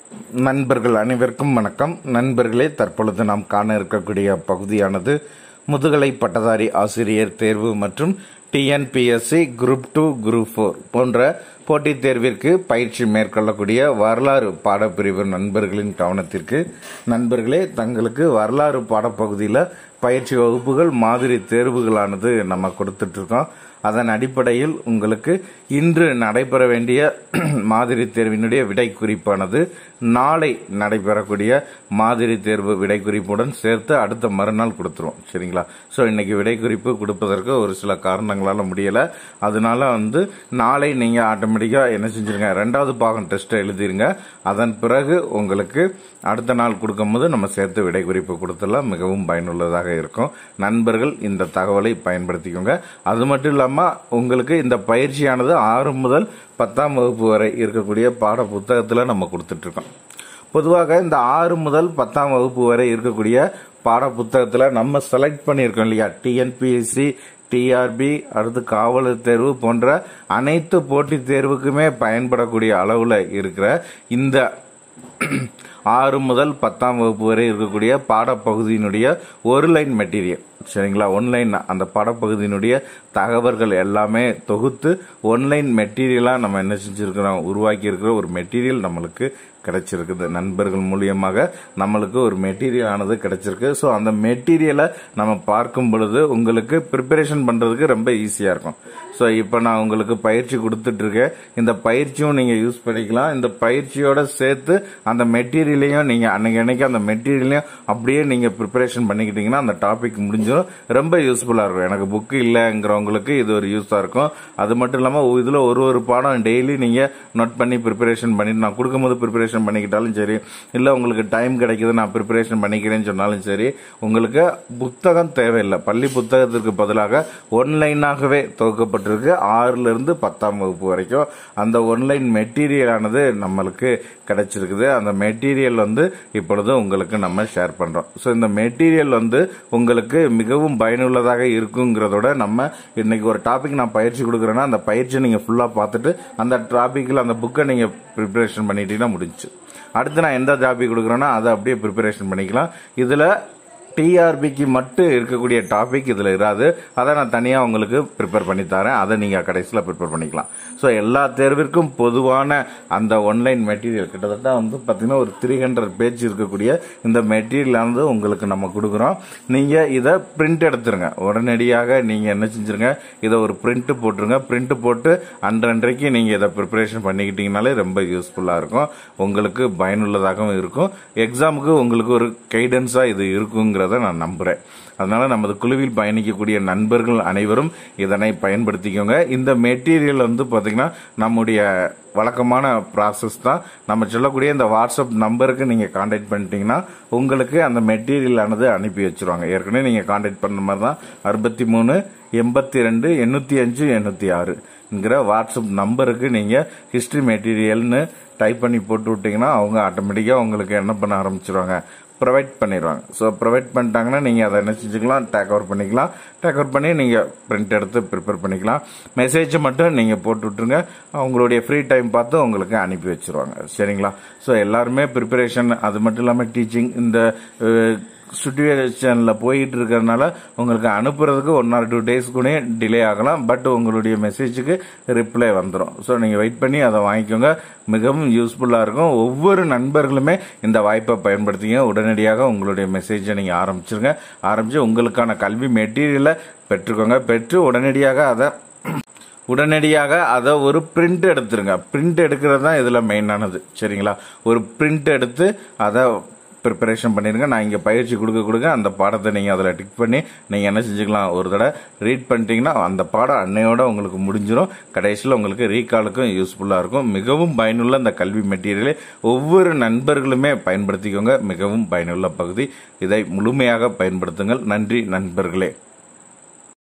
நண்பர்கள் அனைவருக்கும் வணக்கம் நண்பர்களே தற்பொழுது நாம் காண இருக்கக்கூடிய பகுதியானது முதுகலை பட்டதாரி ஆசிரியர் தேர்வு மற்றும் TNPSC group two group four போன்ற போட்டித் தேர்விற்கு பயிற்சி மேற்கொள்ளக்கூடிய வரலாறு பாடப்பிரிவு நண்பர்களின் கவனத்திற்கு நண்பர்களே தங்களுக்கு வரலாறு பாடப்பகுதியில் பயிற்சி வகுப்புகள் மாதிரி தேர்வுகளானது நம்ம கொடுத்துட்டு இருக்கோம் அதன் அடிப்படையில் உங்களுக்கு இன்று நடைபெற வேண்டிய மாதிரி தேர்வினுடைய விடை குறிப்பானது நாளை நடைபெறக்கூடிய மாதிரி தேர்வு விடை குறிப்புடன் சேர்த்து அடுத்த மறுநாள் கொடுத்துருவோம் சரிங்களா ஸோ இன்னைக்கு விடை குறிப்பு கொடுப்பதற்கு ஒரு சில காரணங்களால முடியல அதனால வந்து நாளை நீங்க ஆட்டோமேட்டிக்கா என்ன செஞ்சிருங்க ரெண்டாவது பாகம் டெஸ்ட் எழுதிருங்க அதன் பிறகு உங்களுக்கு அடுத்த நாள் கொடுக்கும்போது நம்ம சேர்த்து விடை குறிப்பு கொடுத்துடலாம் மிகவும் பயனுள்ளதாக இருக்கும் நண்பர்கள் இந்த தகவலை பயன்படுத்திக்கோங்க அது மட்டும் இல்லாம உங்களுக்கு இந்த பயிற்சியானது ஆறு முதல் பத்தாம் வகுப்பு வரை இருக்கக்கூடிய பாட புத்தகத்துல நம்ம கொடுத்துட்டு இருக்கோம் பொதுவாக இந்த ஆறு முதல் பத்தாம் வகுப்பு வரை இருக்கக்கூடிய பாட புத்தகத்துல நம்ம செலக்ட் பண்ணியிருக்கோம் இல்லையா டிஎன்பிஎஸ்சி டிஆர்பி அடுத்து காவலர் தேர்வு போன்ற அனைத்து போட்டித் தேர்வுக்குமே பயன்படக்கூடிய அளவுல இருக்கிற இந்த ஆறு முதல் பத்தாம் வகுப்பு வரை இருக்கக்கூடிய பாடப்பகுதியினுடைய ஒரு லைன் மெட்டீரியல் சரிங்களா ஒன்லைன் அந்த பாடப்பகுதியினுடைய தகவல்கள் எல்லாமே தொகுத்து ஒன்லைன் மெட்டீரியலாக நம்ம என்ன செஞ்சிருக்கிறோம் உருவாக்கி இருக்கிற ஒரு மெட்டீரியல் நம்மளுக்கு கிடைச்சிருக்குது நண்பர்கள் மூலியமாக நம்மளுக்கு ஒரு மெட்டீரியல் ஆனது கிடைச்சிருக்கு ஸோ அந்த மெட்டீரியலை நம்ம பார்க்கும் பொழுது உங்களுக்கு ப்ரிப்பரேஷன் பண்ணுறதுக்கு ரொம்ப ஈஸியாக இருக்கும் ஸோ இப்போ நான் உங்களுக்கு பயிற்சி கொடுத்துட்டு இருக்கேன் இந்த பயிற்சியும் நீங்கள் யூஸ் பண்ணிக்கலாம் இந்த பயிற்சியோட சேர்த்து அந்த மெட்டீரியலையும் நீங்கள் அன்னைக்கு அன்னைக்கு அந்த மெட்டீரியலையும் அப்படியே நீங்கள் ப்ரிப்பரேஷன் பண்ணிக்கிட்டீங்கன்னா அந்த டாபிக் முடிஞ்சிடும் ரொம்ப யூஸ்ஃபுல்லாக இருக்கும் எனக்கு புக்கு இல்லைங்கிறவங்களுக்கு இது ஒரு யூஸாக இருக்கும் அது மட்டும் இல்லாமல் இதில் ஒரு ஒரு பாடம் டெய்லி நீங்கள் நோட் பண்ணி ப்ரிப்பரேஷன் பண்ணிட்டு நான் கொடுக்கும்போது ப்ரிப்பரேஷன் பண்ணிக்கிட்டாலும் சரி இல்லை உங்களுக்கு டைம் கிடைக்குது நான் ப்ரிப்பரேஷன் பண்ணிக்கிறேன்னு சொன்னாலும் சரி உங்களுக்கு புத்தகம் தேவையில்லை பள்ளி புத்தகத்திற்கு பதிலாக ஒன்லைனாகவே துவக்கப்பட்டிருக்கு ஆறுல இருந்து பத்தாம் வகுப்பு வரைக்கும் அந்த ஒன்லைன் மெட்டீரியல் ஆனது நம்மளுக்கு கிடைச்சிருக்குது அந்த மெட்டீரியல் வந்து இப்பொழுது உங்களுக்கு நம்ம ஷேர் பண்றோம் ஸோ இந்த மெட்டீரியல் வந்து உங்களுக்கு மிகவும் பயனுள்ளதாக இருக்குங்கிறதோட நம்ம இன்னைக்கு ஒரு டாபிக் நான் பயிற்சி கொடுக்குறேன்னா அந்த பயிற்சி நீங்க ஃபுல்லா பார்த்துட்டு அந்த டாபிக்ல அந்த புக்கை நீங்க ப்ரிப்பரேஷன் பண்ணிட்டீங்கன்னா முடிஞ்சு அடுத்து நான் எந்த டாபிக் கொடுக்குறேன்னா அதை அப்படியே ப்ரிப்பரேஷன் பண்ணிக்கலாம் இதுல டிஆர்பிக்கு மட்டும் இருக்கக்கூடிய டாபிக் இதில் இராது அதை நான் தனியாக உங்களுக்கு ப்ரிப்பேர் பண்ணி தரேன் அதை நீங்கள் கடைசியில் ப்ரிப்பேர் பண்ணிக்கலாம் ஸோ எல்லா தேர்விற்கும் பொதுவான அந்த ஒன்லைன் மெட்டீரியல் கிட்டத்தட்ட வந்து பார்த்தீங்கன்னா ஒரு த்ரீ ஹண்ட்ரட் பேஜ் இருக்கக்கூடிய இந்த மெட்டீரியல் வந்து உங்களுக்கு நம்ம கொடுக்குறோம் நீங்கள் இதை பிரிண்ட் எடுத்துருங்க உடனடியாக நீங்கள் என்ன செஞ்சுருங்க இதை ஒரு பிரிண்ட் போட்டுருங்க பிரிண்ட் போட்டு அன்றன்றைக்கு நீங்கள் இதை ப்ரிப்பரேஷன் பண்ணிக்கிட்டீங்கனாலே ரொம்ப யூஸ்ஃபுல்லாக இருக்கும் உங்களுக்கு பயனுள்ளதாகவும் இருக்கும் எக்ஸாமுக்கு உங்களுக்கு ஒரு கைடன்ஸாக இது இருக்குங்கிறத நான் நம்புறேன் அதனால நமது குழுவில் பயணிக்கக்கூடிய நண்பர்கள் அனைவரும் இதனை பயன்படுத்திக்கோங்க இந்த மெட்டீரியல் வந்து பாத்தீங்கன்னா நம்முடைய வழக்கமான ப்ராசஸ் தான் நம்ம சொல்லக்கூடிய இந்த வாட்ஸ்அப் நம்பருக்கு நீங்க கான்டாக்ட் பண்ணிட்டீங்கன்னா உங்களுக்கு அந்த மெட்டீரியல் ஆனது அனுப்பி வச்சிருவாங்க ஏற்கனவே நீங்க கான்டாக்ட் பண்ண மாதிரி தான் அறுபத்தி மூணு எண்பத்தி ரெண்டு எண்ணூத்தி அஞ்சு எண்ணூத்தி ஆறு ங்கிற வாட்ஸ்அப் நம்பருக்கு நீங்க ஹிஸ்டரி மெட்டீரியல்னு டைப் பண்ணி போட்டு விட்டீங்கன்னா அவங்க ஆட்டோமேட்டிக்காக உங்களுக்கு என்ன பண்ண ஆரம்பிச்சிருவாங்க ப்ரொவைட் பண்ணிடுவாங்க ஸோ ப்ரொவைட் பண்ணிட்டாங்கன்னா நீங்கள் அதை என்ன செஞ்சுக்கலாம் டேக் ஓவர் பண்ணிக்கலாம் டேக் ஓவர் பண்ணி நீங்கள் பிரிண்ட் எடுத்து ப்ரிப்பேர் பண்ணிக்கலாம் மெசேஜை மட்டும் நீங்கள் போட்டு விட்ருங்க அவங்களுடைய ஃப்ரீ டைம் பார்த்து உங்களுக்கு அனுப்பி வச்சிருவாங்க சரிங்களா ஸோ எல்லாருமே ப்ரிப்பரேஷன் அது மட்டும் இல்லாமல் டீச்சிங் இந்த சுச்சுவேஷனில் போயிட்டு இருக்கிறதுனால உங்களுக்கு அனுப்புறதுக்கு ஒன் ஆர் டூ டேஸ் கூட டிலே ஆகலாம் பட் உங்களுடைய மெசேஜுக்கு ரிப்ளை வந்துடும் ஸோ நீங்கள் வெயிட் பண்ணி அதை வாங்கிக்கோங்க மிகவும் யூஸ்ஃபுல்லாக இருக்கும் ஒவ்வொரு நண்பர்களுமே இந்த வாய்ப்பை பயன்படுத்திங்க உடனடியாக உங்களுடைய மெசேஜை நீங்கள் ஆரம்பிச்சிருங்க ஆரம்பித்து உங்களுக்கான கல்வி மெட்டீரியலை பெற்றுக்கோங்க பெற்று உடனடியாக அதை உடனடியாக அதை ஒரு பிரிண்ட் எடுத்துருங்க பிரிண்ட் எடுக்கிறது தான் இதில் மெயினானது சரிங்களா ஒரு பிரிண்ட் எடுத்து அதை ப்ரிப்பரேஷன் பண்ணிருங்க நான் இங்கே பயிற்சி கொடுக்க கொடுக்க அந்த பாடத்தை நீங்கள் அதில் டிக் பண்ணி நீங்கள் என்ன செஞ்சுக்கலாம் ஒரு தடவை ரீட் பண்ணிட்டீங்கன்னா அந்த பாடம் அன்னையோட உங்களுக்கு முடிஞ்சிடும் கடைசியில் உங்களுக்கு ரீகாலுக்கும் யூஸ்ஃபுல்லாக இருக்கும் மிகவும் பயனுள்ள இந்த கல்வி மெட்டீரியலை ஒவ்வொரு நண்பர்களுமே பயன்படுத்திக்கோங்க மிகவும் பயனுள்ள பகுதி இதை முழுமையாக பயன்படுத்துங்கள் நன்றி நண்பர்களே